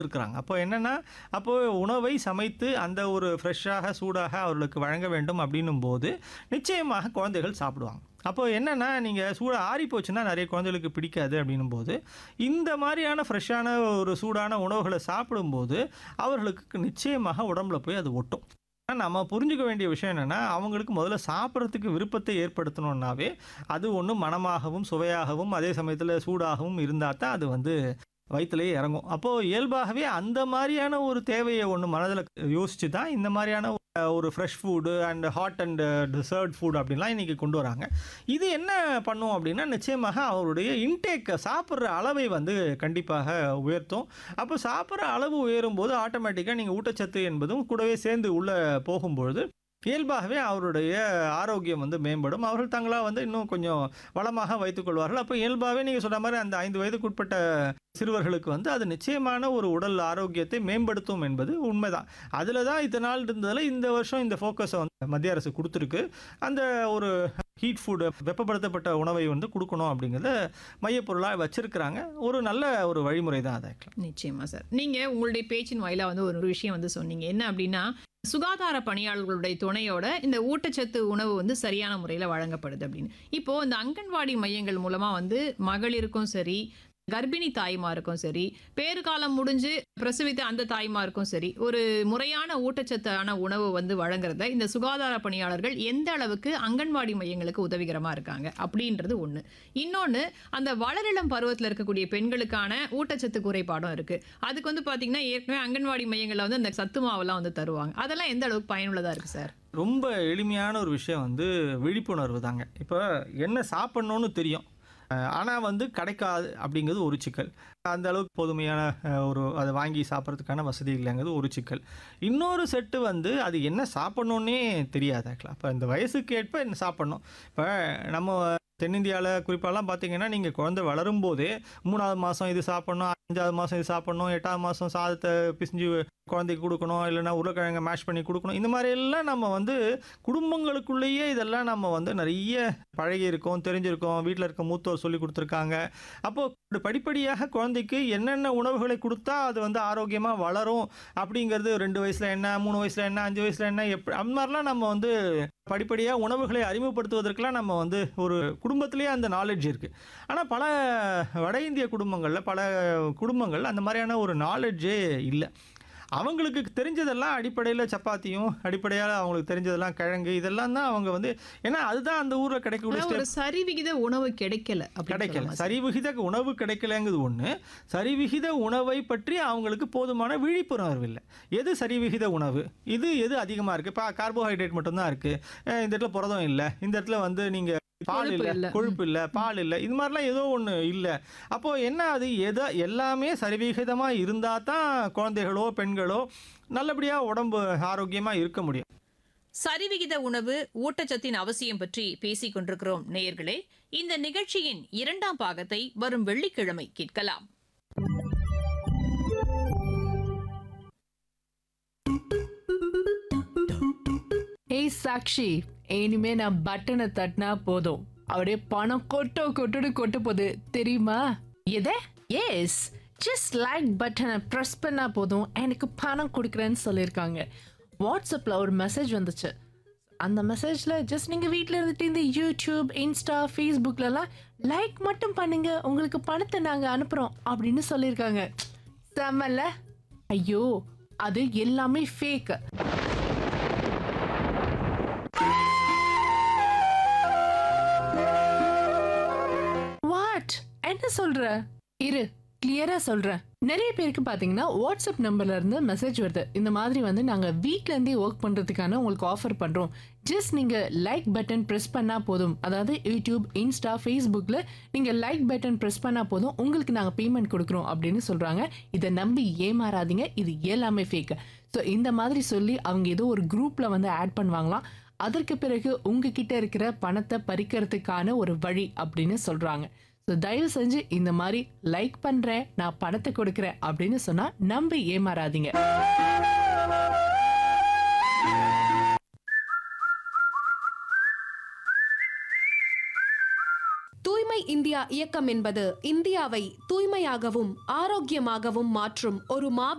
இருக்கிறாங்க அப்போ என்னன்னா அப்போ உணவை சமைத்து அந்த ஒரு ஃப்ரெஷ்ஷாக சூடாக அவர்களுக்கு வழங்க வேண்டும் அப்படின்னும் போது நிச்சயமாக குழந்தைகள் சாப்பிடுவாங்க அப்போ என்னன்னா நீங்கள் சூடாக ஆறி போச்சுன்னா நிறைய குழந்தைகளுக்கு பிடிக்காது அப்படின்னும் போது இந்த மாதிரியான ஃப்ரெஷ்ஷான ஒரு சூடான உணவுகளை சாப்பிடும்போது அவர்களுக்கு நிச்சயமாக உடம்புல போய் அது ஒட்டும் ஆனா, நம்ம புரிஞ்சுக்க வேண்டிய விஷயம் என்னென்னா அவங்களுக்கு முதல்ல சாப்பிட்றதுக்கு விருப்பத்தை ஏற்படுத்தணுன்னாவே அது ஒன்று மணமாகவும் சுவையாகவும் அதே சமயத்தில் சூடாகவும் இருந்தால் தான் அது வந்து வயிற்றுலேயே இறங்கும் அப்போது இயல்பாகவே அந்த மாதிரியான ஒரு தேவையை ஒன்று மனதில் யோசித்து தான் இந்த மாதிரியான அஹ், ஒரு fresh food and hot and dessert food அப்படின்லாம் இன்றைக்கி கொண்டு வராங்க இது என்ன பண்ணும் அப்படின்னா நிச்சயமாக அவருடைய இன்டேக் சாப்பிட்ற அளவை வந்து கண்டிப்பாக உயர்த்தும் அப்போ சாப்பிட்ற அளவு உயரும் போது ஆட்டோமேட்டிக்காக நீங்கள் ஊட்டச்சத்து என்பதும் கூடவே சேர்ந்து உள்ளே போகும்பொழுது இயல்பாகவே அவருடைய ஆரோக்கியம் வந்து மேம்படும் அவர்கள் தங்களாக வந்து இன்னும் கொஞ்சம் வளமாக வைத்துக்கொள்வார்கள் அப்போ இயல்பாகவே நீங்கள் சொன்ன மாதிரி அந்த ஐந்து வயதுக்குட்பட்ட சிறுவர்களுக்கு வந்து அது நிச்சயமான ஒரு உடல் ஆரோக்கியத்தை மேம்படுத்தும் என்பது உண்மைதான் அதில் தான் இத்தனை நாள் இருந்ததில் இந்த வருஷம் இந்த ஃபோக்கஸை வந்து மத்திய அரசு கொடுத்துருக்கு அந்த ஒரு ஹீட் ஃபுட் வெப்பப்படுத்தப்பட்ட உணவை வந்து கொடுக்கணும் அப்படிங்கிறத மையப்பொருளாக வச்சிருக்கிறாங்க ஒரு நல்ல ஒரு வழிமுறை தான் அதை நிச்சயமா சார் நீங்க உங்களுடைய பேச்சின் வாயிலா வந்து ஒரு விஷயம் வந்து சொன்னீங்க என்ன அப்படின்னா சுகாதார பணியாளர்களுடைய துணையோட இந்த ஊட்டச்சத்து உணவு வந்து சரியான முறையில் வழங்கப்படுது அப்படின்னு இப்போ இந்த அங்கன்வாடி மையங்கள் மூலமா வந்து மகளிருக்கும் சரி கர்ப்பிணி தாய்மாருக்கும் சரி பேறுகாலம் முடிஞ்சு பிரசவித்த அந்த தாய்மாருக்கும் சரி ஒரு முறையான ஊட்டச்சத்தான உணவு வந்து வழங்குறத இந்த சுகாதார பணியாளர்கள் எந்த அளவுக்கு அங்கன்வாடி மையங்களுக்கு உதவிகரமா இருக்காங்க அப்படின்றது ஒண்ணு இன்னொன்னு அந்த வளரிளம் பருவத்தில் இருக்கக்கூடிய பெண்களுக்கான ஊட்டச்சத்து குறைபாடும் இருக்கு அதுக்கு வந்து பாத்தீங்கன்னா ஏற்கனவே அங்கன்வாடி மையங்கள்ல வந்து அந்த சத்து மாவெல்லாம் வந்து தருவாங்க அதெல்லாம் எந்த அளவுக்கு பயனுள்ளதா இருக்கு சார் ரொம்ப எளிமையான ஒரு விஷயம் வந்து விழிப்புணர்வு தாங்க இப்போ என்ன சாப்பிட்ணுன்னு தெரியும் ஆனால் வந்து கிடைக்காது அப்படிங்கிறது ஒரு சிக்கல் அந்த அளவுக்கு போதுமையான அஹ், ஒரு அதை வாங்கி சாப்பிட்றதுக்கான வசதி இல்லைங்கிறது ஒரு சிக்கல் இன்னொரு செட்டு வந்து அது என்ன சாப்பிட்ணுன்னே தெரியாது ஆக்சுவலாக இப்போ இந்த வயசுக்கு ஏற்ப என்ன சாப்பிட்ணும் இப்போ நம்ம தென்னிந்தியாவில் குறிப்பாலாம் பார்த்தீங்கன்னா நீங்கள் குழந்தை வளரும் போதே மூணாவது மாதம் இது சாப்பிட்ணும் அஞ்சாவது மாதம் இது சாப்பிட்ணும் எட்டாவது மாதம் சாதத்தை பிசிஞ்சு குழந்தைக்கு கொடுக்கணும் இல்லைன்னா உருளைக்கிழங்கை மேஷ் பண்ணி கொடுக்கணும் இந்த மாதிரி எல்லாம் நம்ம வந்து குடும்பங்களுக்குள்ளேயே இதெல்லாம் நம்ம வந்து நிறைய பழகி இருக்கோம் தெரிஞ்சிருக்கோம் வீட்டில் இருக்க மூத்தோர் சொல்லி கொடுத்துருக்காங்க அப்போது படிப்படியாக குழந்தைக்கு என்னென்ன உணவுகளை கொடுத்தா அது வந்து ஆரோக்கியமாக வளரும் அப்படிங்கிறது ரெண்டு வயசில் என்ன மூணு வயசில் என்ன அஞ்சு வயசில் என்ன எப்படி அந்த மாதிரிலாம் நம்ம வந்து படிப்படியாக உணவுகளை அறிமுகப்படுத்துவதற்கெல்லாம் நம்ம வந்து ஒரு குடும்பத்திலேயே அந்த நாலேஜ் இருக்குது ஆனால் பல வட இந்திய குடும்பங்களில் பல குடும்பங்கள் அந்த மாதிரியான ஒரு நாலேஜே இல்லை அவங்களுக்கு தெரிஞ்சதெல்லாம் அடிப்படையில் சப்பாத்தியும் அடிப்படையாக அவங்களுக்கு தெரிஞ்சதெல்லாம் கிழங்கு இதெல்லாம் தான் அவங்க வந்து ஏன்னா அதுதான் அந்த ஊரில் கிடைக்கக்கூடிய அதாவது ஒரு சரிவிகித உணவு கிடைக்கல அப்படின்னு கிடைக்கல சொல்லலாமா சார்? சரிவிகித உணவு கிடைக்கலங்கிறது ஒன்று சரிவிகித உணவை பற்றி அவங்களுக்கு போதுமான விழிப்புணர்வு இல்லை எது சரிவிகித உணவு இது எது அதிகமாக இருக்குது இப்போ கார்போஹைட்ரேட் மட்டும்தான் இருக்குது இந்த இடத்துல புரதம் இல்லை இந்த இடத்துல வந்து நீங்கள் பால் கொழுப்பு இல்லை இல்ல. கொழுப்பு இல்லை பால் இல்லை இது மாதிரிலாம் ஏதோ ஒன்று இல்லை அப்போது என்ன அது எதை எல்லாமே சரிவிகிதமாக இருந்தால் தான் குழந்தைகளோ பெண்களோ நல்லபடியாக உடம்பு ஆரோக்கியமாக இருக்க முடியும் சரிவிகித உணவு ஊட்டச்சத்தின் அவசியம் பற்றி பேசிக் கொண்டிருக்கிறோம் நேயர்களே இந்த நிகழ்ச்சியின் இரண்டாம் பாகத்தை வரும் வெள்ளிக்கிழமை கேட்கலாம் ஏய் சாக்ஷி இனிமே நான் பட்டனை தட்டினா போதும் அப்படியே பணம் கொட்டோ கொட்டுன்னு கொட்ட போகுது தெரியுமா எதை எஸ் ஜஸ்ட் லைக் பட்டனை ப்ரெஸ் பண்ணா போதும் எனக்கு பணம் கொடுக்குறேன்னு சொல்லியிருக்காங்க வாட்ஸ்அப்பில் ஒரு மெசேஜ் வந்துச்சு அந்த மெசேஜில் ஜஸ்ட் நீங்கள் வீட்டில் இருந்துட்டு இந்த யூடியூப் இன்ஸ்டா ஃபேஸ்புக்லலாம் லைக் மட்டும் பண்ணுங்க உங்களுக்கு பணத்தை நாங்கள் அனுப்புகிறோம் அப்படின்னு சொல்லியிருக்காங்க செம்மல்ல ஐயோ அது எல்லாமே ஃபேக்கு வாட் என்ன சொல்ற இரு கிளியரா சொல்றேன் நிறைய பேருக்கு பாத்தீங்கன்னா வாட்ஸ்அப் நம்பர்ல இருந்து மெசேஜ் வருது இந்த மாதிரி வந்து நாங்க வீட்ல இருந்தே ஒர்க் பண்றதுக்கான உங்களுக்கு ஆஃபர் பண்றோம் ஜஸ்ட் நீங்க லைக் பட்டன் பிரஸ் பண்ணா போதும் அதாவது யூடியூப் இன்ஸ்டா ஃபேஸ்புக்ல நீங்க லைக் பட்டன் பிரஸ் பண்ணா போதும் உங்களுக்கு நாங்க பேமெண்ட் கொடுக்குறோம் அப்படின்னு சொல்றாங்க இதை நம்பி ஏமாறாதீங்க இது எல்லாமே ஃபேக் ஸோ இந்த மாதிரி சொல்லி அவங்க ஏதோ ஒரு குரூப்ல வந்து ஆட் பண்ணுவாங்களாம் அதற்கு பிறகு உங்ககிட்ட இருக்கிற பணத்தை பறிக்கிறதுக்கான ஒரு வழி அப்படின்னு சொல்றாங்க ஸோ தயவு செஞ்சு இந்த மாதிரி லைக் பண்றேன் நான் பணத்தை கொடுக்குறேன் அப்படின்னு சொன்னா நம்பி ஏமாறாதீங்க தூய்மை இந்தியா இந்தியா இயக்கம் என்பது இந்தியாவை தூய்மையாகவும் ஆரோக்கியமாகவும் மாற்றும் ஒரு மாபெரும்